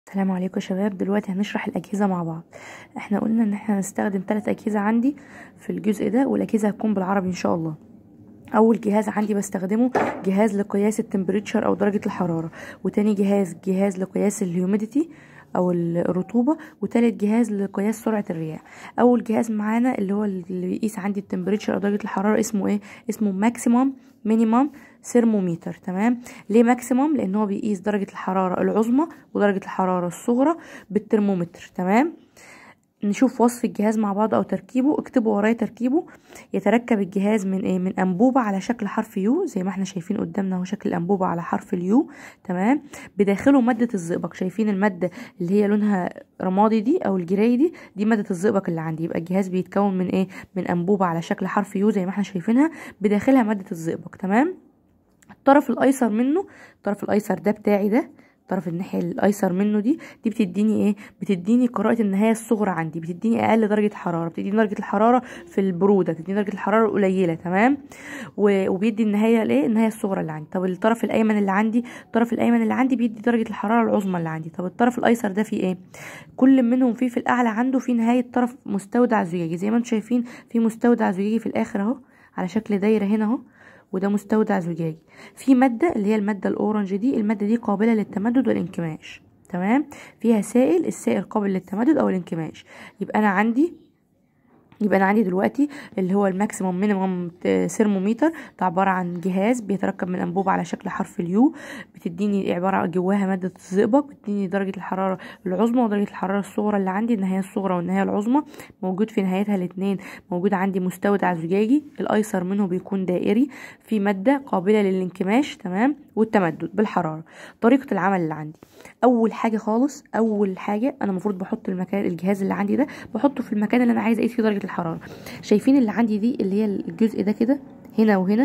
السلام عليكم يا شباب دلوقتي هنشرح الأجهزة مع بعض احنا قلنا ان احنا هنستخدم ثلاث أجهزة عندي في الجزء ده والأجهزة هتكون بالعربي ان شاء الله اول جهاز عندي بستخدمه جهاز لقياس التمبريتشر او درجة الحرارة وتاني جهاز جهاز لقياس الهيوميديتي او الرطوبة وتالت جهاز لقياس سرعة الرياح اول جهاز معانا اللي هو اللي بيقيس عندي التمبريتشر او درجة الحرارة اسمه ايه اسمه ماكسيموم مينيمم ثرمومتر تمام ليه ماكسيموم لان هو بيقيس درجة الحرارة العظمى ودرجة الحرارة الصغرى بالترمومتر تمام نشوف وصف الجهاز مع بعض او تركيبه اكتبوا ورايا تركيبه يتركب الجهاز من ايه من انبوبه على شكل حرف يو زي ما احنا شايفين قدامنا اهو شكل الانبوبه على حرف اليو تمام بداخله ماده الزئبق شايفين الماده اللي هي لونها رمادي دي او الجراي دي دي ماده الزئبق اللي عندي يبقى الجهاز بيتكون من ايه من انبوبه على شكل حرف يو زي ما احنا شايفينها بداخلها ماده الزئبق تمام الطرف الايسر منه الطرف الايسر ده بتاعي ده طرف الناحيه الايسر منه دي دي بتديني ايه بتديني قراءه النهايه الصغرى عندي بتديني اقل درجه حراره بتديني درجه الحراره في البروده بتديني درجه الحراره القليله تمام وبيدي النهايه الايه النهايه الصغرى اللي عندي طب الطرف الايمن اللي عندي الطرف الايمن اللي عندي بيدي درجه الحراره العظمى اللي عندي طب الطرف الايسر ده فيه ايه كل منهم فيه في الاعلى عنده في نهايه طرف مستودع زجاجي زي ما انتم شايفين في مستودع زجاجي في الاخر اهو على شكل دايره هنا اهو وده مستودع زجاجي في ماده اللي هي الماده الاورنج دي الماده دي قابله للتمدد والانكماش تمام فيها سائل السائل قابل للتمدد او الانكماش يبقى انا عندي يبقى انا عندي دلوقتي اللي هو الماكسيموم مينيمم ثرمومتر ده عباره عن جهاز بيتركب من انبوبه على شكل حرف اليو بتديني عباره عن جواها ماده الزئبق بتديني درجه الحراره العظمى ودرجه الحراره الصغرى اللي عندي النهايه الصغرى والنهايه العظمى موجود في نهايتها الاثنين موجود عندي مستودع زجاجي الايسر منه بيكون دائري في ماده قابله للانكماش تمام والتمدد بالحراره طريقه العمل اللي عندي اول حاجه خالص اول حاجه انا المفروض بحط المكان الجهاز اللي عندي ده بحطه في المكان اللي انا عايزه اقيس فيه درجه الحراره شايفين اللي عندي دي اللي هي الجزء ده كده هنا وهنا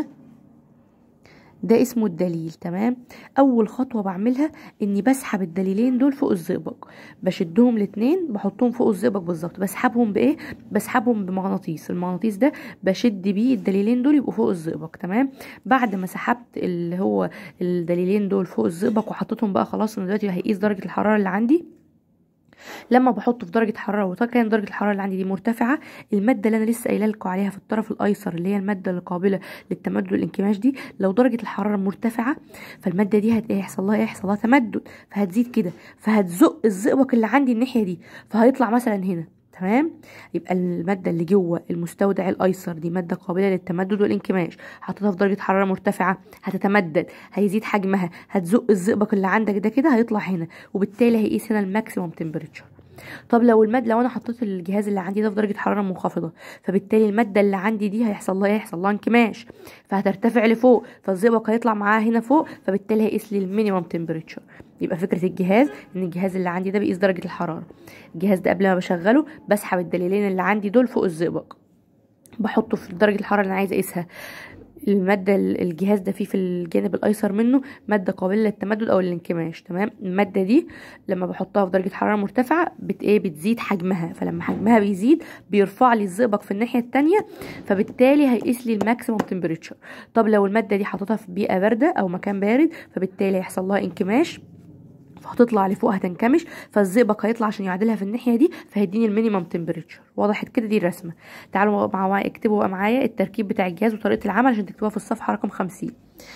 ده اسمه الدليل تمام اول خطوه بعملها اني بسحب الدليلين دول فوق الزئبق بشدهم الاتنين بحطهم فوق الزئبق بالظبط بسحبهم بايه بسحبهم بمغناطيس المغناطيس ده بشد بيه الدليلين دول يبقوا فوق الزئبق تمام بعد ما سحبت اللي هو الدليلين دول فوق الزئبق وحطيتهم بقى خلاص انا دلوقتي هيقيس درجه الحراره اللي عندي لما بحطه في درجه حراره وكان درجه الحراره اللي عندي دي مرتفعه الماده اللي انا لسه قايله لكم عليها في الطرف الايسر اللي هي الماده القابله للتمدد والانكماش دي لو درجه الحراره مرتفعه فالماده دي هيحصل لها يحصل لها تمدد فهتزيد كده فهتزق الزئبق اللي عندي الناحيه دي فهيطلع مثلا هنا تمام يبقى الماده اللي جوه المستودع الايسر دي ماده قابله للتمدد والانكماش حطيتها في درجه حراره مرتفعه هتتمدد هيزيد حجمها هتزق الزئبق اللي عندك ده كده هيطلع هنا وبالتالي هيقيس هنا الماكسيموم تمبريتشر طب لو الماده لو انا حطيت الجهاز اللي عندي ده في درجه حراره منخفضه فبالتالي الماده اللي عندي دي هيحصل لها هيحصل لها انكماش فهترتفع لفوق فالزئبق هيطلع معاها هنا فوق فبالتالي هيقيس لي المينيمم تمبريتشر يبقى فكره الجهاز ان الجهاز اللي عندي ده بيقيس درجه الحراره الجهاز ده قبل ما بشغله بسحب الدليلين اللي عندي دول فوق الزئبق بحطه في درجه الحراره اللي انا عايزه اقيسها المادة الجهاز ده فيه في الجانب الأيسر منه مادة قابلة للتمدد أو الانكماش تمام المادة دي لما بحطها في درجة حرارة مرتفعة بت إيه بتزيد حجمها فلما حجمها بيزيد بيرفع لي الزئبق في الناحية التانية فبالتالي هيقيس لي الماكسيموم تمبريتشر طب لو المادة دي حطيتها في بيئة باردة أو مكان بارد فبالتالي هيحصل لها انكماش فهتطلع لفوق هتنكمش فالزئبق هيطلع عشان يعدلها في الناحيه دي فهيديني المينيمم تمبريتشر وضحت كده دي الرسمه تعالوا مع اكتبوا بقى معايا التركيب بتاع الجهاز وطريقه العمل عشان تكتبوها في الصفحه رقم 50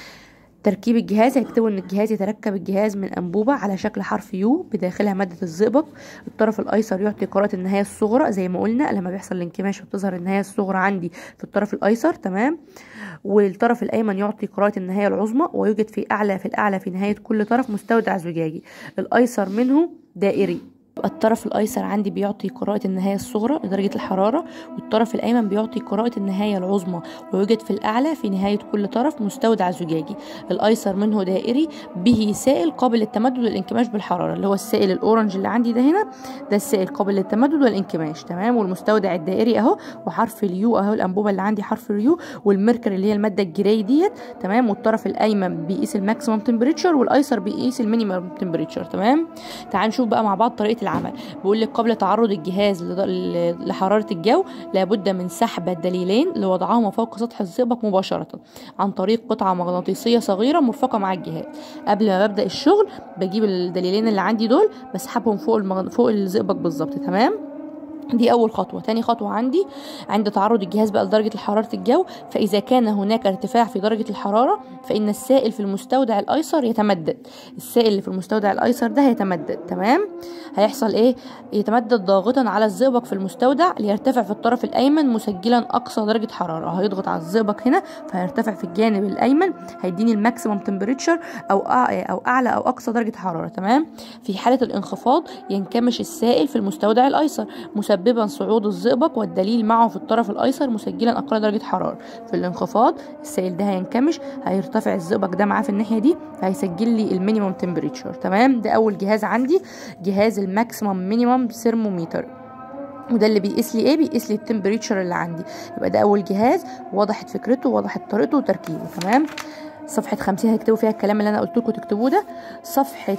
تركيب الجهاز هيكتبوا ان الجهاز يتركب الجهاز من انبوبه على شكل حرف يو بداخلها ماده الزئبق الطرف الايسر يعطي قراءه النهايه الصغرى زي ما قلنا لما بيحصل الانكماش وبتظهر النهايه الصغرى عندي في الطرف الايسر تمام والطرف الايمن يعطي قراءه النهايه العظمى ويوجد في اعلى في الاعلى في نهايه كل طرف مستودع زجاجي الايسر منه دائري الطرف الايسر عندي بيعطي قراءة النهاية الصغرى لدرجة الحرارة والطرف الايمن بيعطي قراءة النهاية العظمى ويوجد في الاعلى في نهاية كل طرف مستودع زجاجي الايسر منه دائري به سائل قابل للتمدد والانكماش بالحرارة اللي هو السائل الاورنج اللي عندي ده هنا ده السائل قابل للتمدد والانكماش تمام والمستودع الدائري اهو وحرف اليو اهو الانبوبة اللي عندي حرف اليو والميركر اللي هي المادة الجراي ديت تمام والطرف الايمن بيقيس الماكسيمم تمبريتشر والايسر بيقيس المينيمم تمبريتشر تمام تعال نشوف بقى مع بعض طريقة طريقه العمل بيقول لك قبل تعرض الجهاز لحراره الجو لابد من سحب الدليلين لوضعهما فوق سطح الزئبق مباشره عن طريق قطعه مغناطيسيه صغيره مرفقه مع الجهاز قبل ما ببدا الشغل بجيب الدليلين اللي عندي دول بسحبهم فوق المغن... فوق الزئبق بالظبط تمام دي اول خطوه تاني خطوه عندي عند تعرض الجهاز بقى لدرجه حراره الجو فاذا كان هناك ارتفاع في درجه الحراره فان السائل في المستودع الايسر يتمدد السائل اللي في المستودع الايسر ده هيتمدد تمام هيحصل ايه يتمدد ضاغطا على الزئبق في المستودع ليرتفع في الطرف الايمن مسجلا اقصى درجه حراره هيضغط على الزئبق هنا فهيرتفع في الجانب الايمن هيديني الماكسيمم تمبريتشر او او اعلى او اقصى درجه حراره تمام في حاله الانخفاض ينكمش السائل في المستودع الايسر مسببا صعود الزئبق والدليل معه في الطرف الايسر مسجلا اقل درجه حراره في الانخفاض السائل ده هينكمش هيرتفع الزئبق ده معاه في الناحيه دي هيسجل لي المينيمم تمبريتشر تمام ده اول جهاز عندي جهاز الماكسيمم مينيمم ثيرموميتر وده اللي بيقيس لي ايه بيقيس لي التمبريتشر اللي عندي يبقى ده اول جهاز وضحت فكرته وضحت طريقته وتركيبه تمام صفحه 50 هتكتبوا فيها الكلام اللي انا قلت لكم تكتبوه ده صفحه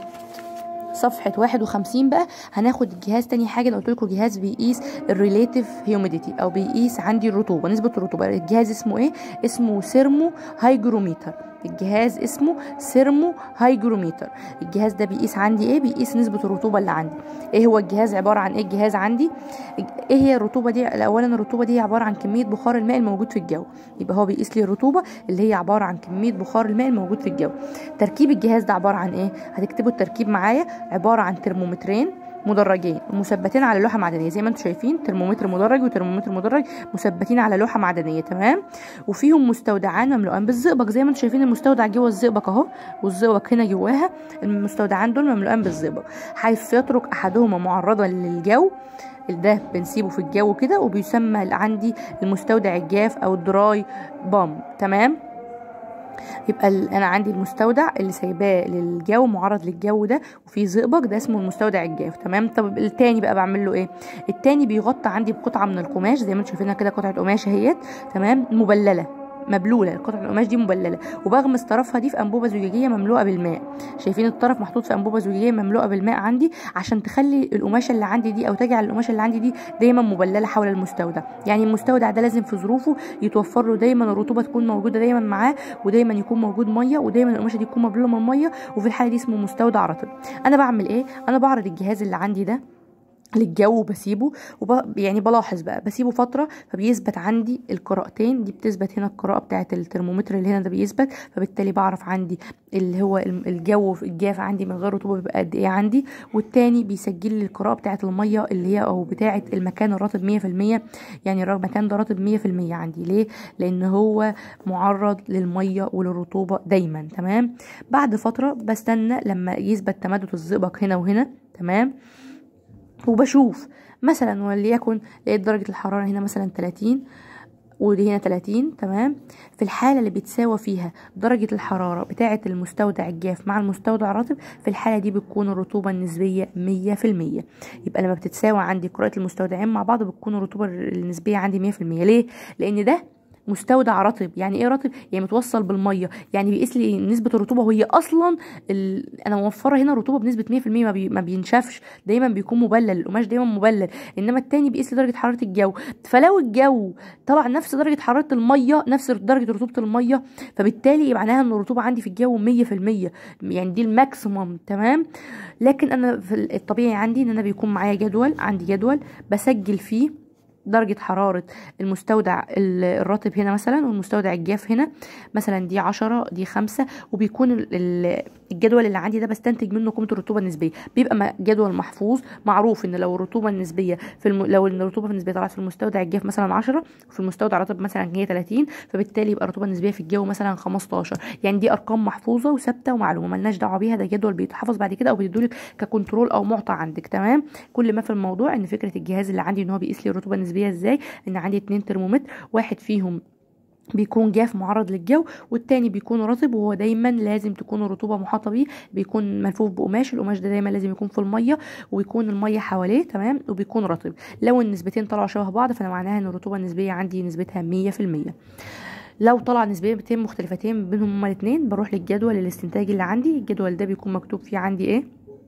صفحة واحد وخمسين بقى هناخد الجهاز تاني حاجة انا قلت لكم جهاز بيقيس الريليتيف هيوميديتي او بيقيس عندي الرطوبة نسبة الرطوبة الجهاز اسمه ايه اسمه سيرمو هايجروميتر الجهاز اسمه سيرمو هايجروميتر الجهاز ده بيقيس عندي ايه بيقيس نسبة الرطوبة اللي عندي ايه هو الجهاز عبارة عن ايه الجهاز عندي ايه هي الرطوبة دي اولا الرطوبة دي عبارة عن كمية بخار الماء الموجود في الجو يبقى هو بيقيس لي الرطوبة اللي هي عبارة عن كمية بخار الماء الموجود في الجو تركيب الجهاز ده عبارة عن ايه هتكتبوا التركيب معايا عبارة عن ترمومترين مدرجين مثبتين على لوحه معدنيه زي ما انتم شايفين ترمومتر مدرج وترمومتر مدرج مثبتين على لوحه معدنيه تمام وفيهم مستودعان مملوءان بالزئبق زي ما انتم شايفين المستودع جوه الزئبق اهو والزئبق هنا جواها المستودعان دول مملوءان بالزئبق حيث يترك احدهما معرضا للجو ده بنسيبه في الجو كده وبيسمى عندي المستودع الجاف او الدراي بام تمام يبقى انا عندي المستودع اللي سايباه للجو معرض للجو ده وفي زئبق ده اسمه المستودع الجاف تمام طب التاني بقى بعمل له ايه التاني بيغطى عندي بقطعه من القماش زي ما انتم شايفينها كده قطعه قماش اهيت تمام مبلله مبلوله قطعه القماش دي مبلله وبغمس طرفها دي في انبوبه زجاجيه مملوءه بالماء شايفين الطرف محطوط في انبوبه زجاجيه مملوءه بالماء عندي عشان تخلي القماشه اللي عندي دي او تجعل القماشه اللي عندي دي دايما مبلله حول المستودع يعني المستودع ده لازم في ظروفه يتوفر له دايما الرطوبه تكون موجوده دايما معاه ودايما يكون موجود ميه ودايما القماشه دي تكون مبلوله من ميه وفي الحاله دي اسمه مستودع رطب انا بعمل ايه انا بعرض الجهاز اللي عندي ده للجو وبسيبه وب... يعني بلاحظ بقى بسيبه فتره فبيثبت عندي القراءتين دي بتثبت هنا القراءه بتاعه الترمومتر اللي هنا ده بيثبت فبالتالي بعرف عندي اللي هو الجو الجاف عندي من غير رطوبه بيبقى قد ايه عندي والتاني بيسجل لي القراءه بتاعه الميه اللي هي او بتاعه المكان الرطب 100% يعني المكان ده رطب 100% عندي ليه لان هو معرض للميه وللرطوبه دايما تمام بعد فتره بستنى لما يثبت تمدد الزئبق هنا وهنا تمام وبشوف مثلا وليكن لقيت درجة الحرارة هنا مثلا 30 ودي هنا 30 تمام في الحالة اللي بتساوى فيها درجة الحرارة بتاعة المستودع الجاف مع المستودع الرطب في الحالة دي بتكون الرطوبة النسبية 100% يبقى لما بتتساوى عندي قراءة المستودعين مع بعض بتكون الرطوبة النسبية عندي 100% ليه؟ لأن ده مستودع رطب يعني ايه رطب يعني متوصل بالميه يعني بيقيس لي نسبه الرطوبه وهي اصلا ال... انا موفره هنا رطوبه بنسبه 100% ما, بي... ما بينشفش دايما بيكون مبلل القماش دايما مبلل انما التاني بيقيس لي درجه حراره الجو فلو الجو طلع نفس درجه حراره الميه نفس درجه رطوبه الميه فبالتالي يبقى معناها ان الرطوبه عندي في الجو 100% يعني دي الماكسيمم تمام لكن انا في الطبيعي عندي ان انا بيكون معايا جدول عندي جدول بسجل فيه درجة حرارة المستودع الرطب هنا مثلا والمستودع الجاف هنا مثلا دي عشرة دي خمسة وبيكون الجدول اللي عندي ده بستنتج منه قيمة الرطوبة النسبية بيبقى جدول محفوظ معروف ان لو الرطوبة النسبية في الم... لو الرطوبة النسبية طلعت في المستودع الجاف مثلا عشرة وفي المستودع الرطب مثلا هي 30 فبالتالي يبقى الرطوبة النسبية في الجو مثلا 15 يعني دي ارقام محفوظة وثابتة ومعلومة ملناش دعوة بيها ده جدول بيتحفظ بعد كده او بيدولك ككنترول او معطى عندك تمام كل ما في الموضوع ان فكرة الجهاز اللي عندي ان هو بيقيس لي الرطوبة النسبية ازاي ان عندي اتنين ترمومتر واحد فيهم بيكون جاف معرض للجو والتاني بيكون رطب وهو دايما لازم تكون الرطوبه محاطه بيه بيكون ملفوف بقماش القماش ده دايما لازم يكون في الميه ويكون الميه حواليه تمام وبيكون رطب لو النسبتين طلعوا شبه بعض فانا معناها ان الرطوبه النسبيه عندي نسبتها 100% لو طلع نسبتين مختلفتين بينهم هما الاثنين بروح للجدول الاستنتاج اللي عندي الجدول ده بيكون مكتوب فيه عندي ايه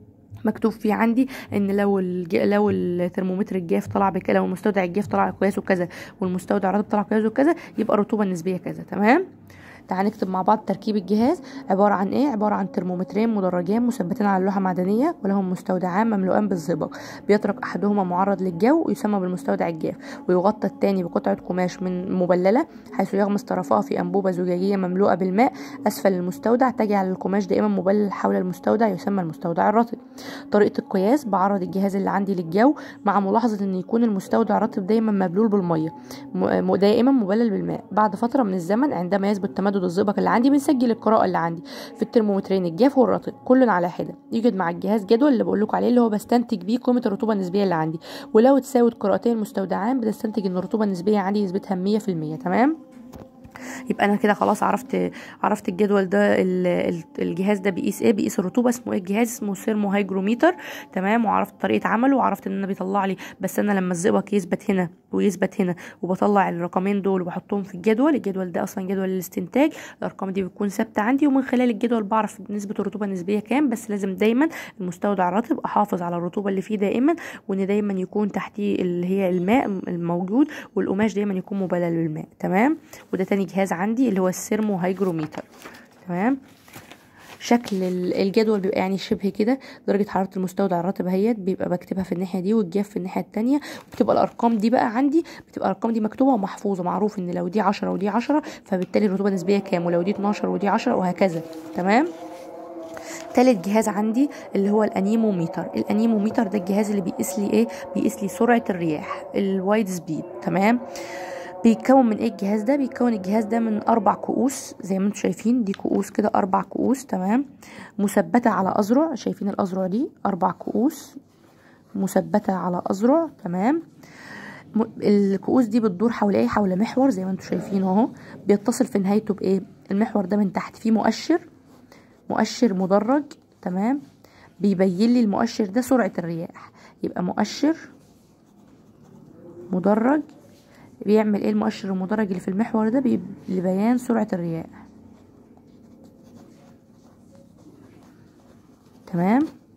مكتوب فيه عندي ان لو الج... لو الترمومتر الجاف طلع بك لو المستودع الجاف طلع قياسه كذا والمستودع الرطب طلع قياسه كذا يبقى الرطوبه النسبيه كذا تمام تعال نكتب مع بعض تركيب الجهاز عبارة عن ايه عبارة عن ترمومترين مدرجين مثبتين على لوحة معدنية ولهم مستودعان مملوءان بالزئبق بيترك احدهما معرض للجو ويسمى بالمستودع الجاف ويغطى الثاني بقطعة قماش من مبللة حيث يغمس طرفها في انبوبة زجاجية مملوءة بالماء اسفل المستودع تجعل القماش دائما مبلل حول المستودع يسمى المستودع الرطب طريقة القياس بعرض الجهاز اللي عندي للجو مع ملاحظة ان يكون المستودع رطب دايما مبلول بالمية م- دائما مبلل بالماء بعد فترة من الزمن عندما يثبت تمدد الزئبق اللي عندي بنسجل القراءة اللي عندي في الترمومترين الجاف والرطب كل على حدة يوجد مع الجهاز جدول اللي بقول لكم عليه اللي هو بستنتج بيه قيمة الرطوبة النسبية اللي عندي ولو تساوت قراءتين المستودعان بتستنتج ان الرطوبة النسبية عندي نسبتها 100% تمام يبقى انا كده خلاص عرفت عرفت الجدول ده ال- ال- الجهاز ده بيقيس ايه بيقيس الرطوبه اسمه ايه الجهاز اسمه سيرمو هايجروميتر تمام وعرفت طريقه عمله وعرفت ان انا بيطلع لي بس انا لما الزئبق يثبت هنا ويثبت هنا وبطلع الرقمين دول وبحطهم في الجدول الجدول ده اصلا جدول الاستنتاج الارقام دي بتكون ثابته عندي ومن خلال الجدول بعرف نسبه الرطوبه النسبيه كام بس لازم دايما المستودع الرطب احافظ على الرطوبه اللي فيه دائما وان دايما يكون تحتيه اللي هي الماء الموجود والقماش دايما يكون مبلل بالماء تمام وده تاني جهاز عندي اللي هو السيرمو هايجروميتر تمام شكل ال- الجدول بيبقى يعني شبه كده درجة حرارة المستودع الرطب اهيت بيبقى بكتبها في الناحية دي والجاف في الناحية التانية وبتبقى الأرقام دي بقى عندي بتبقى الأرقام دي مكتوبة ومحفوظة معروف إن لو دي عشرة ودي عشرة فبالتالي الرطوبة النسبية كام ولو دي اتناشر ودي عشرة وهكذا تمام تالت جهاز عندي اللي هو الانيموميتر الانيموميتر ده الجهاز اللي بيقيس لي ايه بيقيس لي سرعه الرياح الوايد سبيد تمام بيتكون من ايه الجهاز ده بيتكون الجهاز ده من اربع كؤوس زي ما انتم شايفين دي كؤوس كده اربع كؤوس تمام مثبته على اذرع شايفين الاذرع دي اربع كؤوس مثبته على اذرع تمام م- الكؤوس دي بتدور حول ايه حول محور زي ما انتم شايفين اهو بيتصل في نهايته بايه المحور ده من تحت فيه مؤشر مؤشر مدرج تمام بيبين لي المؤشر ده سرعة الرياح يبقى مؤشر مدرج بيعمل ايه المؤشر المدرج اللي في المحور ده بي- لبيان سرعة الرياح تمام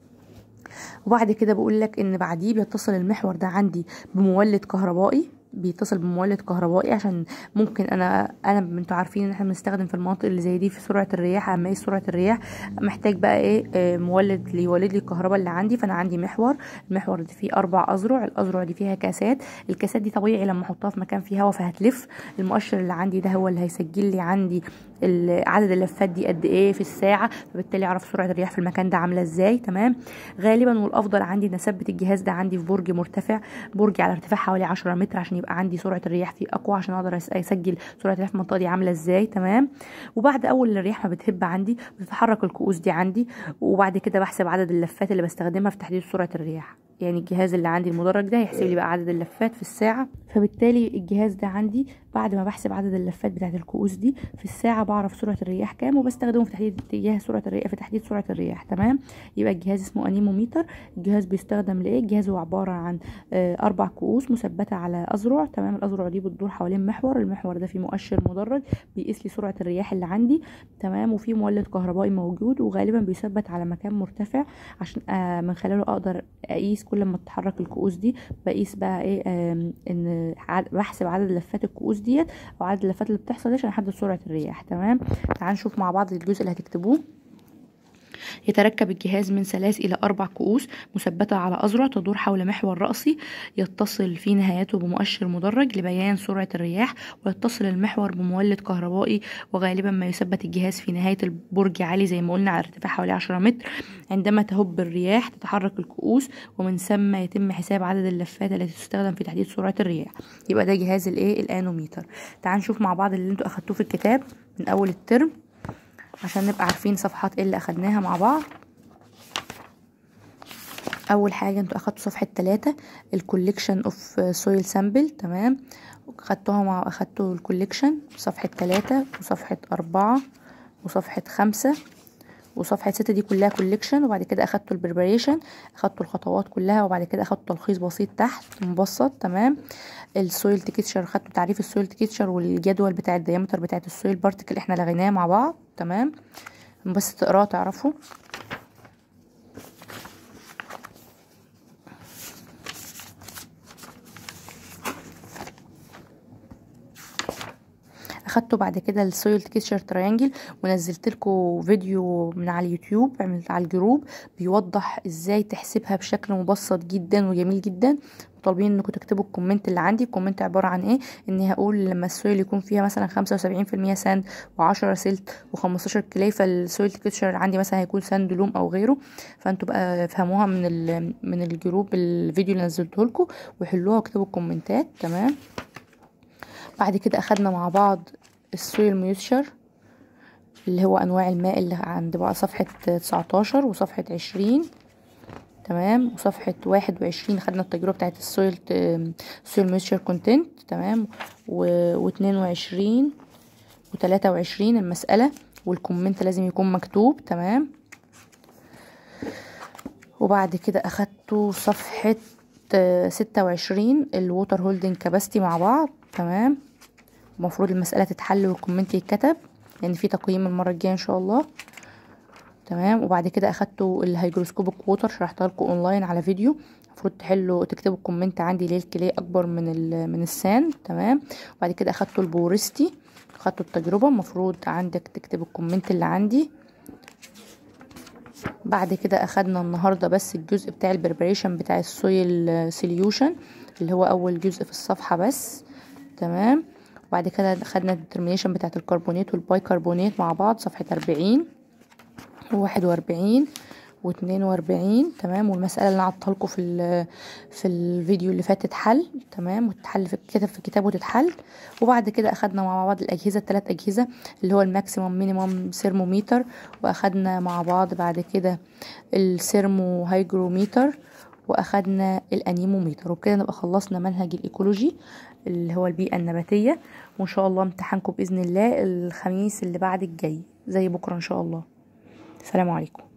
وبعد كده بقول لك ان بعديه بيتصل المحور ده عندي بمولد كهربائي بيتصل بمولد كهربائي عشان ممكن انا انا انتوا عارفين ان احنا بنستخدم في المناطق اللي زي دي في سرعه الرياح اما ايه سرعه الرياح محتاج بقى ايه آه، مولد ليولد لي الكهرباء اللي عندي فانا عندي محور المحور دي فيه اربع اذرع الاذرع دي فيها كاسات الكاسات دي طبيعي لما احطها في مكان فيه هواء فهتلف المؤشر اللي عندي ده هو اللي هيسجل لي عندي ال- عدد اللفات دي قد ايه في الساعه فبالتالي اعرف سرعه الرياح في المكان ده عامله ازاي تمام غالبا والافضل عندي ان اثبت الجهاز ده عندي في برج مرتفع برج على ارتفاع حوالي 10 متر عشان يبقى عندي سرعه الرياح فيه اقوى عشان اقدر أس- اسجل سرعه الرياح في المنطقه دي عامله ازاي تمام وبعد اول الرياح ما بتهب عندي بتتحرك الكؤوس دي عندي وبعد كده بحسب عدد اللفات اللي بستخدمها في تحديد سرعه الرياح يعني الجهاز اللي عندي المدرج ده هيحسب لي بقى عدد اللفات في الساعه فبالتالي الجهاز ده عندي بعد ما بحسب عدد اللفات بتاعه الكؤوس دي في الساعه بعرف سرعه الرياح كام وبستخدمه في تحديد اتجاه سرعه الرياح في تحديد سرعه الرياح تمام يبقى الجهاز اسمه انيموميتر الجهاز بيستخدم لايه الجهاز هو عباره عن آه، اربع كؤوس مثبته على اذرع تمام الاذرع دي بتدور حوالين محور المحور ده فيه مؤشر مدرج بيقيس لي سرعه الرياح اللي عندي تمام وفي مولد كهربائي موجود وغالبا بيثبت على مكان مرتفع عشان آه من خلاله اقدر اقيس كل ما تتحرك الكؤوس دي بقيس بقى ايه آم، ان عد- بحسب عدد لفات الكؤوس ديت او عدد اللفات اللي بتحصل دي عشان احدد سرعه الرياح تمام تعال نشوف مع بعض الجزء اللي هتكتبوه يتركب الجهاز من ثلاث إلى أربع كؤوس مثبتة على أذرع تدور حول محور رأسي يتصل في نهايته بمؤشر مدرج لبيان سرعة الرياح ويتصل المحور بمولد كهربائي وغالبا ما يثبت الجهاز في نهاية البرج عالي زي ما قلنا على ارتفاع حوالي 10 متر عندما تهب الرياح تتحرك الكؤوس ومن ثم يتم حساب عدد اللفات التي تستخدم في تحديد سرعة الرياح يبقى ده جهاز الايه الانوميتر تعال نشوف مع بعض اللي انتوا اخدتوه في الكتاب من اول الترم عشان نبقى عارفين صفحات ايه اللي اخدناها مع بعض اول حاجه انتوا اخدتوا صفحه ثلاثة الكوليكشن اوف سويل سامبل تمام خدتوها مع اخدتوا الكوليكشن صفحه ثلاثة وصفحه أربعة وصفحه خمسة وصفحه ستة دي كلها كوليكشن وبعد كده اخدتوا البريبريشن اخدتوا الخطوات كلها وبعد كده اخدتوا تلخيص بسيط تحت مبسط تمام السويل تكتشر خدتوا تعريف السويل تكتشر والجدول بتاع الديامتر بتاعت السويل بارتكل احنا لغيناه مع بعض تمام بس تقراه تعرفوا اخدته بعد كده السويل تكستشر تريانجل ونزلت لكم فيديو من على اليوتيوب عملت على الجروب بيوضح ازاي تحسبها بشكل مبسط جدا وجميل جدا طالبين انكم تكتبوا الكومنت اللي عندي الكومنت عباره عن ايه اني هقول لما السويل يكون فيها مثلا خمسة وسبعين في المية ساند وعشرة سلت وخمستاشر كلاي فالسويل تكتشر عندي مثلا هيكون ساند لوم او غيره فانتوا بقى افهموها من ال من الجروب الفيديو اللي نزلته لكم وحلوها واكتبوا الكومنتات تمام بعد كده اخدنا مع بعض السويل ميوتشر اللي هو انواع الماء اللي عند بقى صفحة 19 وصفحة 20 تمام وصفحة واحد وعشرين خدنا التجربة بتاعت السويل سويل ميوتشر كونتنت تمام واتنين وعشرين وتلاتة وعشرين المسألة والكومنت لازم يكون مكتوب تمام وبعد كده اخدته صفحة ستة وعشرين الووتر هولدنج كاباستي مع بعض تمام المفروض المسألة تتحل والكومنت يتكتب لان يعني في تقييم المرة الجاية ان شاء الله تمام وبعد كده اخدته الهيجروسكوبيك ووتر شرحتها لكم اونلاين على فيديو المفروض تحلوا تكتبوا الكومنت عندي ليه الكلي اكبر من من السان تمام وبعد كده اخدته البورستي اخدته التجربه المفروض عندك تكتب الكومنت اللي عندي بعد كده اخدنا النهارده بس الجزء بتاع البريبريشن بتاع السويل سوليوشن اللي هو اول جزء في الصفحه بس تمام وبعد كده خدنا الديترمينيشن بتاعت الكربونات والبايكربونات مع بعض صفحه 40 وواحد واربعين واتنين واربعين تمام والمسألة اللي عطتها لكم في في الفيديو اللي فات تتحل تمام وتتحل في الكتاب في الكتاب وتتحل وبعد كده اخدنا مع بعض الاجهزة الثلاث اجهزة اللي هو الماكسيمم مينيمم سيرموميتر واخدنا مع بعض بعد كده السيرمو هايجروميتر واخدنا الانيموميتر وبكده نبقى خلصنا منهج الايكولوجي اللي هو البيئة النباتية وان شاء الله امتحانكم باذن الله الخميس اللي بعد الجاي زي بكرة ان شاء الله السلام عليكم